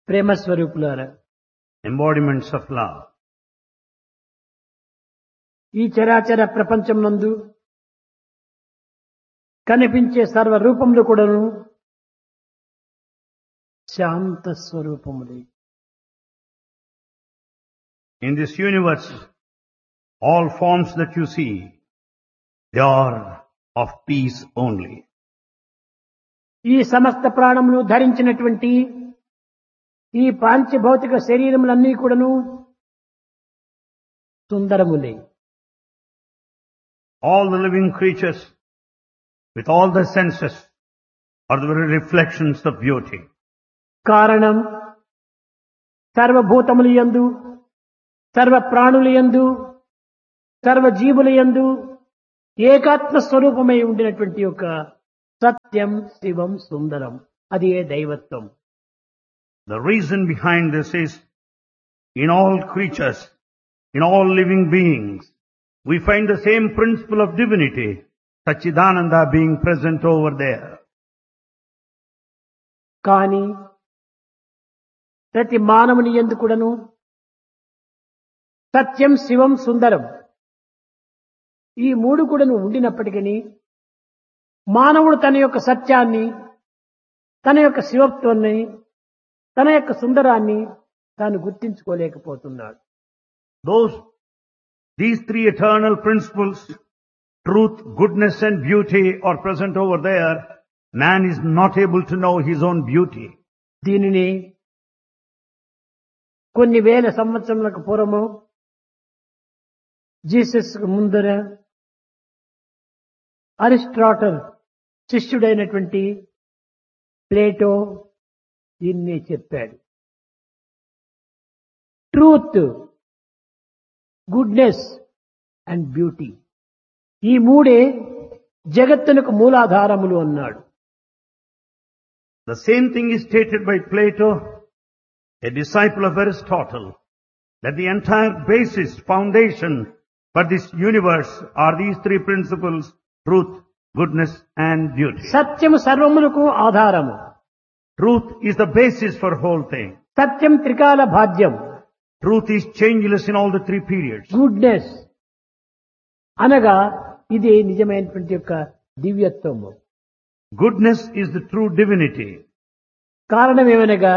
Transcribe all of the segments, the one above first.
ప్రేమ స్వరూపులారా embodiments of love. ఈ చరాచర ప్రపంచం నందు కనిపించే సర్వ రూపములు కూడాను శాంత స్వరూపములే In this universe, all forms that you see, they are of peace only. ఈ సమస్త ప్రాణములు ధరించినటువంటి ఈ పాంచభౌతిక శరీరములన్నీ కూడాను సుందరములే All the living creatures, with all the senses, are the very reflections of beauty. కారణం సర్వభూతముల యందు సర్వ ప్రాణుల యందు సర్వ జీవుల యందు ఏకాత్మ స్వరూపమై ఉండినటువంటి ఒక సత్యం శివం సుందరం అది ఏ దైవత్వం The reason behind this is, in all creatures, in all living beings, we find the same principle of divinity, Sachidananda being present over there. కానీ ప్రతి మానవుని ఎందు కూడాను సత్యం శివం సుందరం ఈ మూడు కూడాను ఉండినప్పటికీ మానవుడు తన యొక్క సత్యాన్ని తన యొక్క శివత్వాన్ని తన యొక్క సుందరాన్ని తాను గుర్తించుకోలేకపోతున్నాడు Those, these three eternal principles, truth, goodness and beauty are present over there. Man is not able to know his own beauty. దీనిని కొన్ని వేల సంవత్సరములకు పూర్వము జీసస్ ముందర అరిస్ట్రాటల్ శిష్యుడైనటువంటి ప్లేటో దీన్ని చెప్పాడు ట్రూత్ గుడ్నెస్ అండ్ బ్యూటీ ఈ మూడే జగత్తునకు మూలాధారములు అన్నాడు The same thing is stated by Plato, a disciple of Aristotle, that the entire basis, foundation for this universe are these three principles, truth, goodness and beauty. సత్యము సర్వములకు ఆధారము Truth is the basis for whole thing. సత్యం త్రికాల భాద్యం Truth is changeless in all the three periods. Goodness అనగా ఇది నిజమైనటువంటి యొక్క దివ్యత్వము Goodness is the true divinity. కారణం ఏమనగా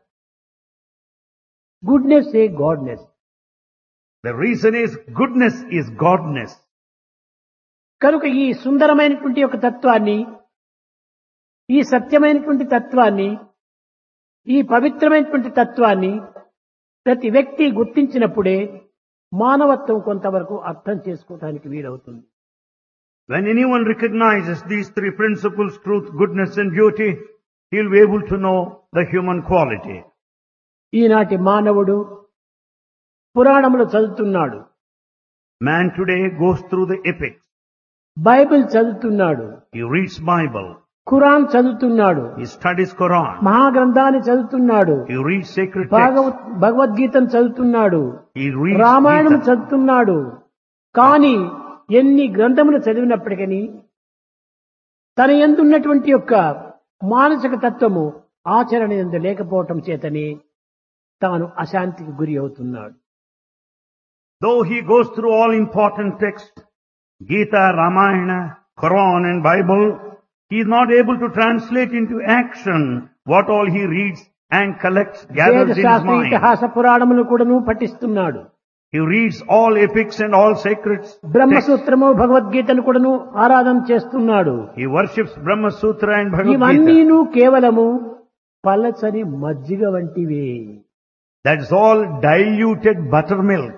గుడ్నెస్ ఏ godness The reason is goodness is godness. కనుక ఈ సుందరమైనటువంటి యొక్క తత్వాన్ని ఈ సత్యమైనటువంటి తత్వాన్ని ఈ పవిత్రమైనటువంటి తత్వాన్ని ప్రతి వ్యక్తి గుర్తించినప్పుడే మానవత్వం కొంతవరకు అర్థం చేసుకోవడానికి వీలవుతుంది When anyone recognizes these three principles, truth, goodness and beauty, he'll be able to know the human quality. ఈనాటి మానవుడు పురాణములు చదువుతున్నాడు Man today goes through the epics. Bible చదువుతున్నాడు He reads Bible. ఖురాన్ చదువుతున్నాడు He studies Quran. మహాగ్రంథాన్ని చదువుతున్నాడు He reads sacred Bhagwat texts. భగవద్గీతను చదువుతున్నాడు He reads రామాయణం Gita. చదువుతున్నాడు కానీ ఎన్ని గ్రంథములు చదివినప్పటికీ తన ఎందున్నటువంటి యొక్క మానసిక తత్వము ఆచరణ ఎందు లేకపోవటం చేతని తాను అశాంతికి గురి అవుతున్నాడు Though he goes through all important texts, Gita, Ramayana, Quran and Bible, he is not able to translate into action what all he reads and collects, వేద gathers in his శాస్త్ర mind. ఇతిహాస పురాణములు కూడాను పఠిస్తున్నాడు He reads all epics and all sacred texts. బ్రహ్మసూత్రము భగవద్గీతను కూడాను ఆరాధన చేస్తున్నాడు He worships Brahma Sutra and Bhagavad Gita. ఇవన్నీను కేవలము పలచని మజ్జిగ వంటివే That's all diluted buttermilk.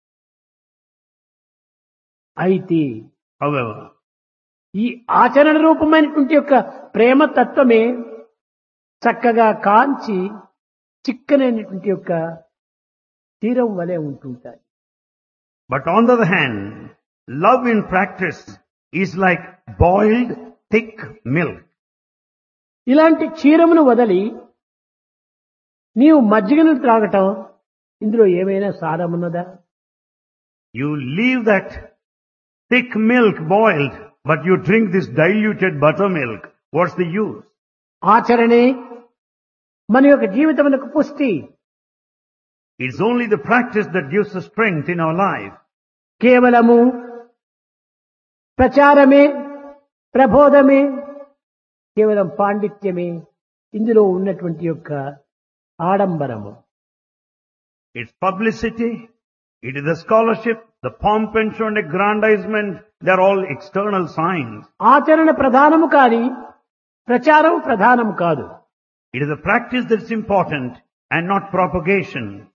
అయితే However, ఈ ఆచరణ రూపమైనటువంటి యొక్క ప్రేమ తత్వమే చక్కగా కాంచి చిక్కనైనటువంటి యొక్క తీరం వలె ఉంటుంటాయి but on the other hand, love in practice is like boiled thick milk. ఇలాంటి క్షీరమును వదలి నీవు మజ్జిగను త్రాగటం ఇందులో ఏమైనా సారమున్నదా You leave that thick milk boiled, but you drink this diluted buttermilk. What's the use? ఆచరణే మన యొక్క జీవితమునకు పుష్టి It's only the practice that gives us strength in our life. కేవలము ప్రచారమే ప్రబోధమే కేవలం పాండిత్యమే ఇందులో ఉన్నటువంటి యొక్క ఆడంబరము It's publicity, it is the scholarship, the pomp and show and aggrandizement, they're all external signs. ఆచరణ ప్రధానము కాని ప్రచారం ప్రధానము కాదు It is the practice that's important and not propagation.